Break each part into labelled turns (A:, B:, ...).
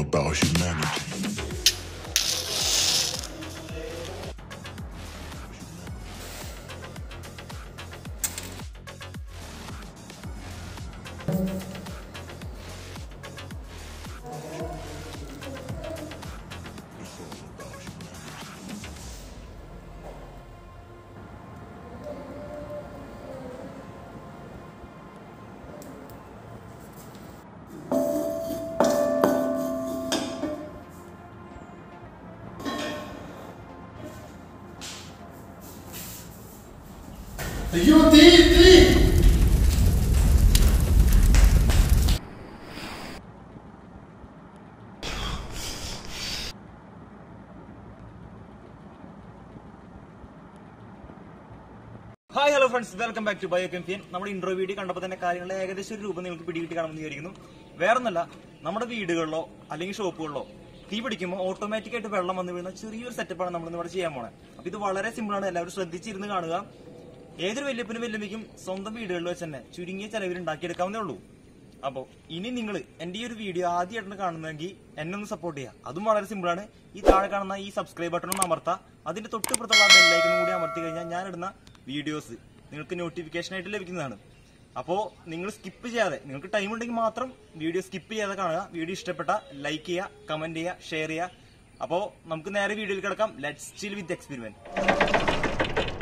A: about humanity.
B: അയ്യോ തീ തീ
C: hi hello friends welcome back to bio കെംപിയൻ നമ്മുടെ ഇൻട്രോ വീഡിയോ കണ്ടപ്പോൾ തന്നെ കാര്യങ്ങളുടെ ഏകദേശം ഒരു രൂപം നിങ്ങൾക്ക് പിടികിട്ടി കാണുമെന്ന് വിചാരിക്കുന്നു വേറൊന്നല്ല നമ്മുടെ വീടുകളിലോ അല്ലെങ്കിൽ ഷോപ്പുകളിലോ തീ പിടിക്കുമ്പോൾ ഓട്ടോമാറ്റിക് ആയിട്ട് വെള്ളം വന്ന് വീഴുന്ന ചെറിയൊരു സെറ്റപ്പാണ് നമ്മൾ ഇവിടെ ചെയ്യാൻ പോണത് അപ്പൊ ഇത് വളരെ സിമ്പിൾ ആണ് എല്ലാവരും ശ്രദ്ധിച്ചിരുന്ന് കാണുക ഏതൊരു വല്യപ്പനും വല്യമ്മയ്ക്കും സ്വന്തം വീടുകളിൽ വെച്ച് തന്നെ ചുരുങ്ങിയ ചെലവിൽ ഉണ്ടാക്കിയെടുക്കാവുന്നേ ഉള്ളൂ അപ്പോൾ ഇനി നിങ്ങൾ എന്റെ ഈ ഒരു വീഡിയോ ആദ്യമായിട്ടാണ് കാണുന്നതെങ്കിൽ എന്നെ ഒന്ന് സപ്പോർട്ട് ചെയ്യുക അതും വളരെ സിമ്പിൾ ആണ് ഈ താഴെ കാണുന്ന ഈ സബ്സ്ക്രൈബ് ബട്ടൺ ഒന്ന് അമർത്താ അതിന്റെ തൊട്ടുപുറത്തുള്ള ബെല്ലൈക്കനും കൂടി അമർത്തി കഴിഞ്ഞാൽ ഞാൻ ഇടുന്ന വീഡിയോസ് നിങ്ങൾക്ക് നോട്ടിഫിക്കേഷൻ ആയിട്ട് ലഭിക്കുന്നതാണ് അപ്പോൾ നിങ്ങൾ സ്കിപ്പ് ചെയ്യാതെ നിങ്ങൾക്ക് ടൈം ഉണ്ടെങ്കിൽ മാത്രം വീഡിയോ സ്കിപ്പ് ചെയ്യാതെ കാണുക വീഡിയോ ഇഷ്ടപ്പെട്ട ലൈക്ക് ചെയ്യുക കമന്റ് ചെയ്യുക ഷെയർ ചെയ്യുക അപ്പോൾ നമുക്ക് നേരെ വീഡിയോയിൽ കിടക്കാം ലെറ്റ്സ് ചിൽ വിത്ത് എക്സ്പെരിമെന്റ്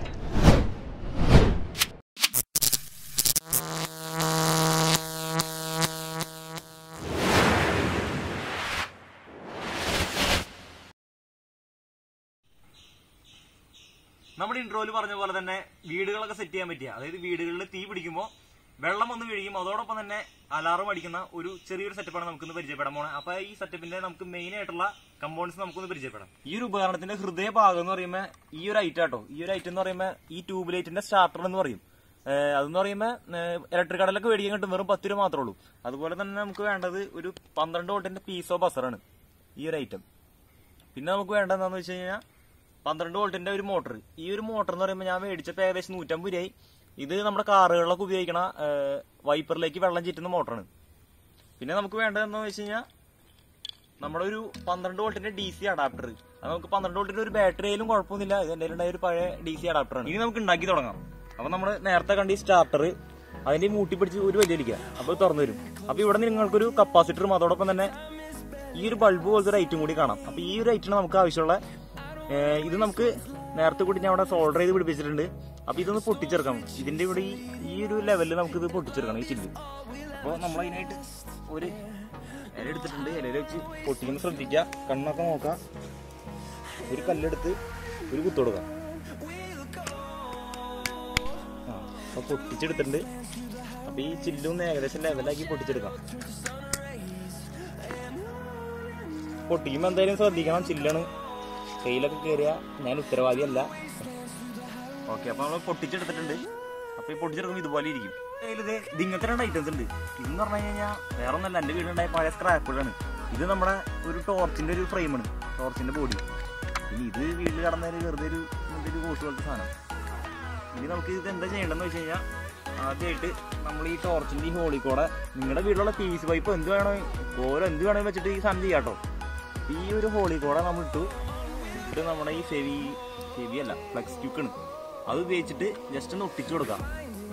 C: നമ്മുടെ ഇൻട്രോയിൽ പറഞ്ഞ പോലെ തന്നെ വീടുകളൊക്കെ സെറ്റ് ചെയ്യാൻ പറ്റിയ അതായത് വീടുകളിൽ തീ പിടിക്കുമ്പോൾ വെള്ളം വന്ന് വീഴും അതോടൊപ്പം തന്നെ അലാറം അടിക്കുന്ന ഒരു ചെറിയൊരു സെറ്റപ്പാണ് നമുക്കൊന്ന് പരിചയപ്പെടാൻ പോണേ അപ്പൊ ഈ സെറ്റപ്പിന്റെ നമുക്ക് മെയിൻ ആയിട്ടുള്ള കമ്പോണൻസ് നമുക്കൊന്ന് പരിചയപ്പെടാം ഈ ഒരു ഉപകരണത്തിന്റെ ഹൃദയഭാഗം എന്ന് പറയുമ്പോൾ ഈ ഒരു ഐറ്റം ആട്ടോ ഈ ഒരു ഐറ്റം എന്ന് പറയുമ്പോൾ ഈ ട്യൂബ് ലൈറ്റിന്റെ സ്റ്റാർട്ടർ എന്ന് പറയും ഏഹ് അതെന്ന് പറയുമ്പോൾ ഇലക്ട്രിക് കടലൊക്കെ മേടിക്കാൻ കിട്ടും വെറും പത്ത് രൂപ മാത്രമേ ഉള്ളൂ അതുപോലെ തന്നെ നമുക്ക് വേണ്ടത് ഒരു പന്ത്രണ്ട് വോട്ടിന്റെ പീസോ ബസറാണ് ഈ ഒരു ഐറ്റം പിന്നെ നമുക്ക് വേണ്ടതെന്ന് വെച്ച് കഴിഞ്ഞാൽ പന്ത്രണ്ട് വോൾട്ടിന്റെ ഒരു മോട്ടർ ഈ ഒരു മോട്ടർ എന്ന് പറയുമ്പോൾ ഞാൻ മേടിച്ചപ്പോൾ ഏകദേശം നൂറ്റമ്പത് രൂപയായി ഇത് നമ്മുടെ കാറുകളിലൊക്കെ ഉപയോഗിക്കണ ഏഹ്, വൈപ്പറിലേക്ക് വെള്ളം ചീറ്റുന്ന മോട്ടറാണ് പിന്നെ നമുക്ക് വേണ്ടതെന്ന് വെച്ച് കഴിഞ്ഞാൽ നമ്മുടെ ഒരു പന്ത്രണ്ട് വോൾട്ടിന്റെ ഡി സി അഡാപ്റ്റർ അത് നമുക്ക് പന്ത്രണ്ട് വോൾട്ടിന്റെ ഒരു ബാറ്ററി ആയാലും കുഴപ്പമൊന്നുമില്ല ഇത് എന്റെ ഉണ്ടായ ഒരു പഴയ ഡി സി അഡാപ്റ്ററാണ് ഇനി നമുക്ക് ഉണ്ടാക്കി തുടങ്ങാം അപ്പൊ നമ്മൾ നേരത്തെ കണ്ട ഈ സ്റ്റാർട്ടർ അതിന്റെ ഈ മൂട്ടി പിടിച്ച് ഒരു വലിയ വലിക്കുക അപ്പൊ ഇത് തുറന്നു വരും അപ്പൊ ഇവിടെ നിങ്ങൾക്കൊരു കപ്പാസിറ്ററും അതോടൊപ്പം തന്നെ ഈ ഒരു ബൾബ് പോലത്തെ ഒരു ഐറ്റം കൂടി കാണാം അപ്പൊ ഈ ഒരു ഐറ്റം നമുക്ക് ആവശ്യമുള്ള ഏഹ്, ഇത് നമുക്ക് നേരത്തെ കൂടി ഞാൻ അവിടെ സോൾഡർ ചെയ്ത് പിടിപ്പിച്ചിട്ടുണ്ട് അപ്പൊ ഇതൊന്ന് പൊട്ടിച്ചെടുക്കാം ഇതിന്റെ ഇവിടെ ഈ- ഈ ഒരു ലെവലിൽ നമുക്ക് ഇത് പൊട്ടിച്ചെടുക്കണം ഈ ചില്ല് അപ്പോൾ നമ്മൾ അതിനായിട്ട് ഒരു ഇല എടുത്തിട്ടുണ്ട് ഇലയിൽ വെച്ച് പൊട്ടിക്കുമ്പോൾ ശ്രദ്ധിക്കുക കണ്ണൊക്കെ നോക്കാം ഒരു കല്ലെടുത്ത് ഒരു കുത്തു കൊടുക്കാം ആ അപ്പൊ പൊട്ടിച്ചെടുത്തിട്ടുണ്ട് അപ്പൊ ഈ ചില്ലൊന്ന് ഏകദേശം ലെവലാക്കി പൊട്ടിച്ചെടുക്കാം പൊട്ടിക്കുമ്പോൾ എന്തായാലും ശ്രദ്ധിക്കണം ചില്ലാണ് കയ്യിലൊക്കെ കയറിയ ഞാൻ ഉത്തരവാദിയല്ല ഓക്കെ അപ്പൊ നമ്മൾ പൊട്ടിച്ചെടുത്തിട്ടുണ്ട് അപ്പൊ ഈ പൊട്ടിച്ചെടുക്കുമ്പോൾ ഇതുപോലെ ഇരിക്കും കയ്യിലിത് ഇത് ഇങ്ങനത്തെ രണ്ട് ഐറ്റംസ് ഉണ്ട് ഇതെന്ന് പറഞ്ഞു കഴിഞ്ഞാൽ വേറെ ഒന്നല്ല എന്റെ വീടുണ്ടായ പഴയ സ്ക്രാപ്പുകളാണ് ഇത് നമ്മുടെ ഒരു ടോർച്ചിന്റെ ഒരു ഫ്രെയിമാണ് ടോർച്ചിന്റെ ബോഡി ഇനി ഇത് വീട്ടിൽ കടന്നൊരു വെറുതെ ഒരു ഇങ്ങനത്തെ ഒരു കോട്ട് പോലത്തെ സാധനം ഇനി നമുക്ക് ഇത് എന്താ ചെയ്യേണ്ടതെന്ന് വെച്ച് കഴിഞ്ഞാൽ ആദ്യമായിട്ട് നമ്മൾ ഈ ടോർച്ചിന്റെ ഈ ഹോളിൽ കൂടെ നിങ്ങളുടെ വീട്ടിലുള്ള പി സി പൈപ്പ് എന്ത് വേണോ ഓരോ എന്ത് വേണോ വെച്ചിട്ട് ഈ സാധനം ചെയ്യാട്ടോ ഈ ഒരു ഹോളിൽ കൂടെ നമ്മൾ ഇട്ടു ഇട്ട് നമ്മുടെ ഈ ഫെവി ഫെവി അല്ല ഫ്ലെക്സ് ക്യൂക്കാണ് അത് ഉപയോഗിച്ചിട്ട് ജസ്റ്റ് ഒന്ന് ഒട്ടിച്ചു കൊടുക്കാം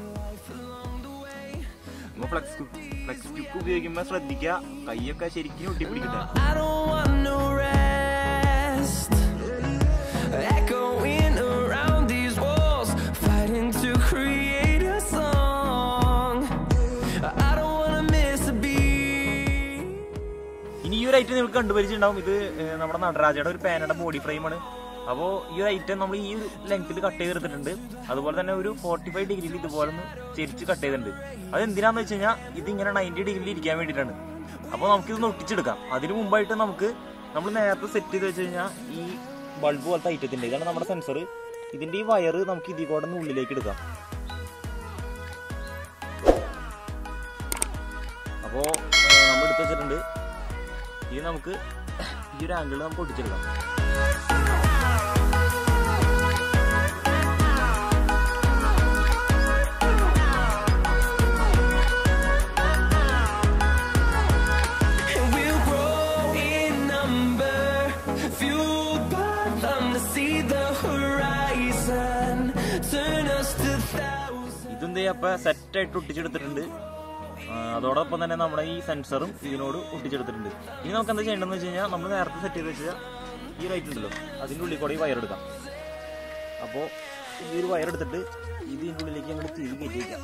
C: നമ്മൾ ഫ്ലെക്സ് ഫ്ലെക്സ് ക്യൂക്ക് ഉപയോഗിക്കുമ്പോൾ ശ്രദ്ധിക്കുക കൈയൊക്കെ ശരിക്കും ഒട്ടിപ്പിടിക്കട്ടെ
D: I don't want no rest. Echoing around these walls, fighting to create a song. I don't wanna miss a beat.
C: ഇനി ഈ ഒരു ഐറ്റം നിങ്ങൾക്ക് കണ്ടുപരിച്ചിട്ടുണ്ടാവും ഇത് ഏഹ്, നമ്മുടെ നടരാജയുടെ ഒരു പേനയുടെ ബോഡി ഫ്രെയിമാണ് അപ്പോൾ ഈ ഒരു ഐറ്റം നമ്മൾ ഈ ഒരു ലെങ്ത്തിൽ കട്ട് ചെയ്തെടുത്തിട്ടുണ്ട് അതുപോലെ തന്നെ ഒരു ഫോർട്ടി ഫൈവ് ഡിഗ്രിയിൽ ഇതുപോലെ ഒന്ന് ചെരിച്ച് കട്ട് ചെയ്തിട്ടുണ്ട് അത് എന്തിനാന്ന് വെച്ച് കഴിഞ്ഞാൽ ഇത് ഇങ്ങനെ നയൻറ്റി ഡിഗ്രിയിൽ ഇരിക്കാൻ വേണ്ടിയിട്ടാണ് അപ്പോൾ നമുക്കിത് ഒട്ടിച്ചെടുക്കാം അതിന് മുമ്പായിട്ട് നമുക്ക് നമ്മൾ നേരത്തെ സെറ്റ് ചെയ്ത് വെച്ച് കഴിഞ്ഞാൽ ഈ ബൾബ് പോലത്തെ ഐറ്റത്തിന്റെ ഇതാണ് നമ്മുടെ സെൻസർ ഇതിന്റെ ഈ വയറ് നമുക്ക് ഇതിൽ കൂടെ ഒന്ന് ഉള്ളിലേക്ക് എടുക്കാം അപ്പോൾ നമ്മൾ എടുത്ത് വെച്ചിട്ടുണ്ട് ഇത് നമുക്ക് ഈ ഒരു ആംഗിളിൽ നമുക്ക് ഒട്ടിച്ചെടുക്കാം
D: And we'll grow in
C: അപ്പൊ സെറ്റ് ആയിട്ട് ഒട്ടിച്ചെടുത്തിട്ടുണ്ട് ആ, അതോടൊപ്പം തന്നെ നമ്മുടെ ഈ സെൻസറും ഇതിനോട് ഒട്ടിച്ചെടുത്തിട്ടുണ്ട് ഇനി നമുക്ക് എന്താ ചെയ്യേണ്ടതെന്ന് വെച്ച് കഴിഞ്ഞാൽ നമ്മൾ നേരത്തെ സെറ്റ് ചെയ്ത് വെച്ചാൽ ഈ ലൈറ്റ് ഉണ്ടല്ലോ അതിൻ്റെ ഉള്ളിൽ കൂടെ ഈ വയർ എടുക്കാം അപ്പോൾ ഈ ഒരു വയർ എടുത്തിട്ട് ഇത് ഇതിൻ്റെ ഉള്ളിലേക്ക് അങ്ങോട്ട് തിരി കയറ്റി വയ്ക്കാം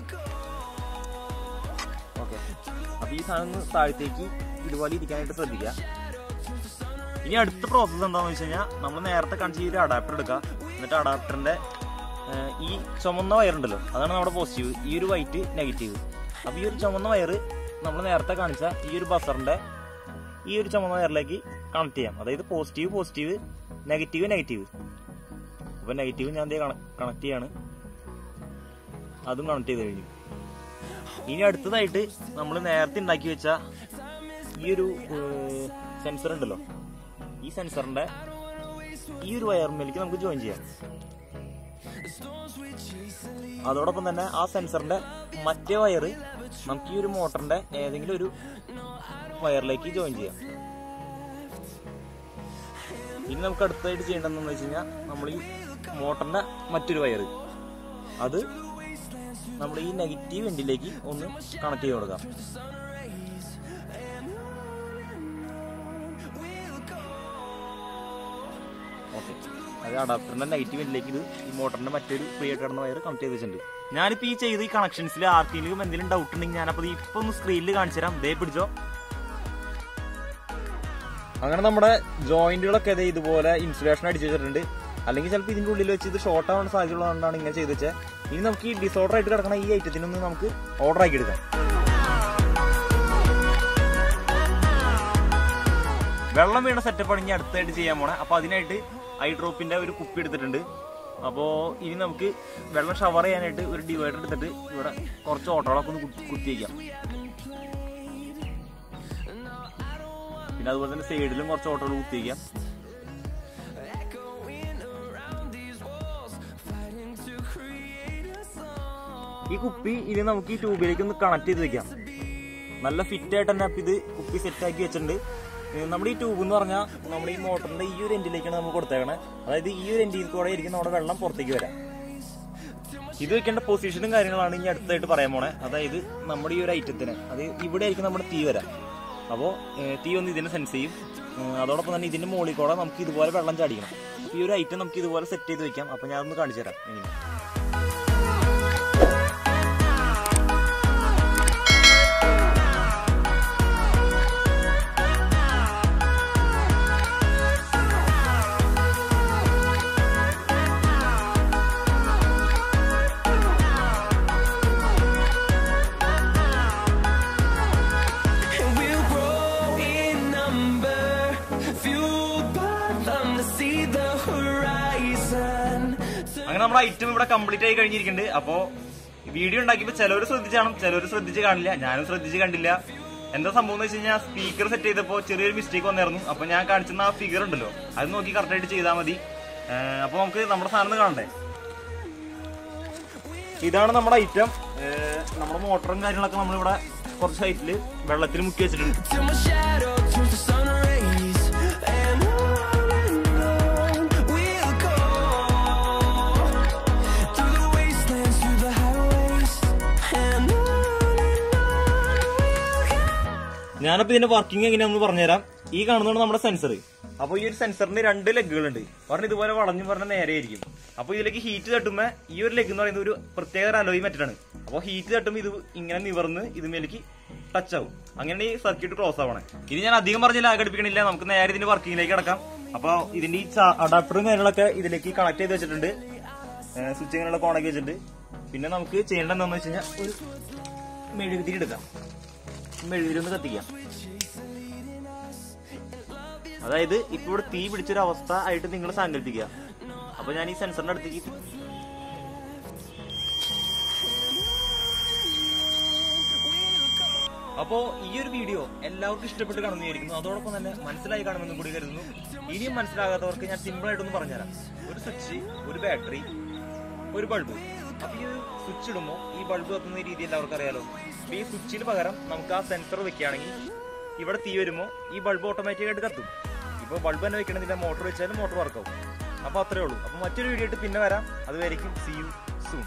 C: ഓക്കെ അപ്പോൾ ഈ സാധനം ഒന്ന് താഴത്തേക്ക് ഇതുപോലെ ഇരിക്കാനായിട്ട് ശ്രദ്ധിക്കുക ഇനി അടുത്ത പ്രോസസ്സ് എന്താണെന്ന് വെച്ച് കഴിഞ്ഞാൽ നമ്മൾ നേരത്തെ കാണിച്ച ഈ ഒരു അഡാപ്റ്റർ എടുക്കുക എന്നിട്ട് അഡാപ്റ്ററിന്റെ ഈ ചുമന്ന വയർ ഉണ്ടല്ലോ അതാണ് നമ്മുടെ പോസിറ്റീവ് ഈ ഒരു വൈറ്റ് നെഗറ്റീവ് അപ്പോൾ ഈ ഒരു ചുമന്ന വയർ നമ്മൾ നേരത്തെ കാണിച്ച ഈ ഒരു ബസറിന്റെ ഈ ഒരു ചുമന്ന വയറിലേക്ക് കണക്ട് ചെയ്യാം അതായത് പോസിറ്റീവ് പോസിറ്റീവ് നെഗറ്റീവ് നെഗറ്റീവ് അപ്പോൾ നെഗറ്റീവ് ഞാൻ കണക്ട് ചെയ്യാണ് അതും കണക്ട് ചെയ്ത് കഴിഞ്ഞു ഇനി അടുത്തതായിട്ട് നമ്മൾ നേരത്തെ ഉണ്ടാക്കി വെച്ച ഈ ഒരു സെൻസർ ഉണ്ടല്ലോ ഈ സെൻസറിന്റെ ഈ ഒരു വയറിലേക്ക് നമുക്ക് ജോയിൻ ചെയ്യാം അതോടൊപ്പം തന്നെ ആ സെൻസറിന്റെ മറ്റേ വയറ് നമുക്ക് ഈ ഒരു മോട്ടറിന്റെ ഏതെങ്കിലും ഒരു വയറിലേക്ക് ജോയിൻ ചെയ്യാം ഇനി നമുക്ക് അടുത്തായിട്ട് ചെയ്യേണ്ടതെന്ന് വെച്ച് കഴിഞ്ഞാൽ നമ്മൾ ഈ മോട്ടറിന്റെ മറ്റൊരു വയറ് അത് നമ്മൾ ഈ നെഗറ്റീവ് എൻഡിലേക്ക് ഒന്ന് കണക്ട് ചെയ്ത് കൊടുക്കാം ഓക്കെ അത് അഡാപ്റ്ററിന്റെ നെഗറ്റീവ് എൻഡിലേക്ക് ഇത് ഈ മോട്ടറിന്റെ മറ്റൊരു ഫ്രീ ആയിട്ട് കിടന്ന വയർ കണക്ട് ചെയ്ത് വെച്ചിട്ടുണ്ട് ഞാനിപ്പോ ഈ ചെയ്ത ഈ കണക്ഷൻസിൽ ആർക്കെങ്കിലും എന്തെങ്കിലും ഡൗട്ട് ഉണ്ടെങ്കിൽ ഞാനപ്പോൾ ഇപ്പൊ ഒന്ന് സ്ക്രീനിൽ കാണിച്ചു തരാം ദേ പിടിച്ചോ അങ്ങനെ നമ്മുടെ ജോയിന്റുകളൊക്കെ അതെ ഇതുപോലെ ഇൻസുലേഷൻ അടിച്ചു വെച്ചിട്ടുണ്ട് അല്ലെങ്കിൽ ചിലപ്പോൾ ഇതിന്റെ ഉള്ളിൽ വെച്ച് ഇത് ഷോർട്ട് ആവാൻ സാധ്യതയുള്ളതുകൊണ്ടാണ് ഇങ്ങനെ ചെയ്ത് വെച്ചത് ഇനി നമുക്ക് ഈ ഡിസോർഡർ ആയിട്ട് കിടക്കുന്ന ഈ ഐറ്റത്തിനൊന്ന് നമുക്ക് ഓർഡർ ആക്കി എടുക്കാം വെള്ളം വീണ സെറ്റപ്പാണ് ഇനി അടുത്തായിട്ട് ചെയ്യാൻ പോണേ അപ്പൊ അതിനായിട്ട് ഐ ഡ്രോപ്പിന്റെ ഒരു കുപ്പി എടുത്തിട്ടുണ്ട് അപ്പോൾ ഇനി നമുക്ക് വെള്ളം ഷവർ ചെയ്യാനായിട്ട് ഒരു ഡിവൈഡർ എടുത്തിട്ട് ഇവിടെ കുറച്ച് ഓട്ടോകളൊക്കെ ഒന്ന് കുത്തി- കുത്തിവയ്ക്കാം പിന്നെ അതുപോലെ തന്നെ സൈഡിലും കുറച്ച് ഓട്ടോകൾ കുത്തിവയ്ക്കാം ഈ കുപ്പി ഇനി നമുക്ക് ഈ ട്യൂബിലേക്ക് ഒന്ന് കണക്ട് ചെയ്ത് വെക്കാം നല്ല ഫിറ്റ് ആയിട്ട് തന്നെ അപ്പൊ ഇത് കുപ്പി സെറ്റ് ആക്കി വെച്ചിട്ടുണ്ട് ഏഹ് നമ്മുടെ ഈ ട്യൂബ് എന്ന് പറഞ്ഞാൽ നമ്മുടെ ഈ മോട്ടറിന്റെ ഈ ഒരു എൻഡിലേക്കാണ് നമ്മൾ കൊടുത്തേക്കണേ അതായത് ഈ ഒരു എൻഡിൽ കൂടെ ആയിരിക്കും നമ്മുടെ വെള്ളം പുറത്തേക്ക് വരാം ഇത് വെക്കേണ്ട പൊസിഷനും കാര്യങ്ങളാണ് ഇനി അടുത്തായിട്ട് പറയാൻ പോണേ അതായത് നമ്മുടെ ഈ ഒരു ഐറ്റത്തിന് അത് ഇവിടെ ആയിരിക്കും നമ്മുടെ തീ വരാം അപ്പോൾ തീ ഒന്ന് ഇതിനെ സെൻസ് ചെയ്യും ഏഹ് അതോടൊപ്പം തന്നെ ഇതിന്റെ മുകളിൽ കൂടെ നമുക്ക് ഇതുപോലെ വെള്ളം ചാടിക്കണം അപ്പോൾ ഈ ഒരു ഐറ്റം നമുക്ക് ഇതുപോലെ സെറ്റ് ചെയ്ത് വെക്കാം അപ്പോൾ ഞാൻ ഒന്ന് കാണിച്ചു തരാം ഇനി
D: And we'll grow in number, fueled by them to see the horizon.
C: അങ്ങനെ നമ്മുടെ ഐറ്റം ഇവിടെ കംപ്ലീറ്റ് ആയി കഴിഞ്ഞിരിക്കുന്നുണ്ട് അപ്പോ വീഡിയോ ഉണ്ടാക്കിയപ്പോ ചിലവർ ശ്രദ്ധിച്ച് കാണും ചിലവർ ശ്രദ്ധിച്ച് കാണില്ല ഞാനും ശ്രദ്ധിച്ച് കണ്ടില്ല എന്താ സംഭവം എന്ന് വെച്ച് കഴിഞ്ഞാൽ സ്പീക്കർ സെറ്റ് ചെയ്തപ്പോ ചെറിയൊരു മിസ്റ്റേക്ക് വന്നായിരുന്നു അപ്പൊ ഞാൻ കാണിച്ചിരുന്ന ആ ഫിഗർ ഉണ്ടല്ലോ അത് നോക്കി കറക്റ്റ് ആയിട്ട് ചെയ്താൽ മതി ഏഹ് അപ്പൊ നമുക്ക് നമ്മുടെ സാധനം ഒന്ന് കാണണ്ടേ ഇതാണ് നമ്മുടെ ഐറ്റം നമ്മുടെ മോട്ടറും കാര്യങ്ങളൊക്കെ നമ്മളിവിടെ കുറച്ച് ഹൈറ്റില് വെള്ളത്തിൽ മുക്കി വെച്ചിട്ടുണ്ട്
D: Till my shadow turns to sun rays. And on and on we'll go. Through the wastelands, through the highways. And on and on we'll go.
C: ഞാനപ്പോ ഇതിന്റെ വർക്കിംഗ് എങ്ങനെയാണെന്ന് പറഞ്ഞുതരാം ഈ കാണുന്നതാണ് നമ്മുടെ സെൻസർ അപ്പൊ ഈ ഒരു സെൻസറിന് രണ്ട് ലെഗുകളുണ്ട് പറഞ്ഞ ഇതുപോലെ വളഞ്ഞു പറഞ്ഞ നേരെയായിരിക്കും അപ്പൊ ഇതിലേക്ക് ഹീറ്റ് തട്ടുമ്പോ ഈ ഒരു ലെഗ് എന്ന് പറയുന്നത് ഒരു പ്രത്യേക അലോയി മെറ്റഡാണ് അപ്പൊ ഹീറ്റ് തട്ടുമ്പോ ഇത് ഇങ്ങനെ നിവർന്ന് ഇതുമേലേക്ക് ടച്ച് ആവും അങ്ങനെ ഈ സർക്യൂട്ട് ക്ലോസ് ആവണേ ഇത് ഞാൻ അധികം പറഞ്ഞില്ല ആഘടിപ്പിക്കണില്ല നമുക്ക് നേരെ ഇതിന്റെ വർക്കിംഗിലേക്ക് കിടക്കാം അപ്പൊ ഇതിന്റെ ഈ അഡാപ്റ്ററും കാര്യങ്ങളൊക്കെ ഇതിലേക്ക് കണക്ട് ചെയ്ത് വെച്ചിട്ടുണ്ട് സ്വിച്ച് ഇങ്ങനെയുള്ള ഓണാക്കി വെച്ചിട്ടുണ്ട് പിന്നെ നമുക്ക് ചെയ്യേണ്ടത് എന്താണെന്ന് വെച്ച് കഴിഞ്ഞാൽ ഒരു മെഴുകുതിരി എടുക്കാം മെഴുകുതിരി ഒന്ന് കത്തിക്കാം അതായത് ഇപ്പൊ ഇവിടെ തീ പിടിച്ചൊരു അവസ്ഥ ആയിട്ട് നിങ്ങൾ സങ്കല്പിക്കുക അപ്പൊ ഞാൻ ഈ സെൻസറിന്റെ അടുത്തേക്ക് അപ്പോ ഈ ഒരു വീഡിയോ എല്ലാവർക്കും ഇഷ്ടപ്പെട്ട് കാണുന്നു വിചാരിക്കുന്നു അതോടൊപ്പം തന്നെ മനസ്സിലായി കാണുമെന്നും കൂടി കരുതുന്നു ഇനിയും മനസ്സിലാകാത്തവർക്ക് ഞാൻ സിമ്പിൾ ആയിട്ടൊന്ന് പറഞ്ഞുതരാം ഒരു സ്വിച്ച് ഒരു ബാറ്ററി ഒരു ബൾബ് അപ്പൊ ഈ സ്വിച്ച് ഇടുമ്പോൾ ഈ ബൾബ് കത്തുന്ന രീതി എല്ലാവർക്കും അറിയാലോ അപ്പൊ ഈ സ്വിച്ചിന് പകരം നമുക്ക് ആ സെൻസർ വെക്കുകയാണെങ്കിൽ ഇവിടെ തീ വരുമ്പോൾ ഈ ബൾബ് ഓട്ടോമാറ്റിക് ആയിട്ട് കത്തും ഇപ്പൊ ബൾബ് തന്നെ വെക്കണമെന്നില്ല മോട്ടോർ വെച്ചാലും മോട്ടോർ വർക്കാവും അപ്പൊ അത്രേ ഉള്ളൂ അപ്പൊ മറ്റൊരു വീഡിയോ ആയിട്ട് പിന്നെ വരാം അതുവരെയും സി യു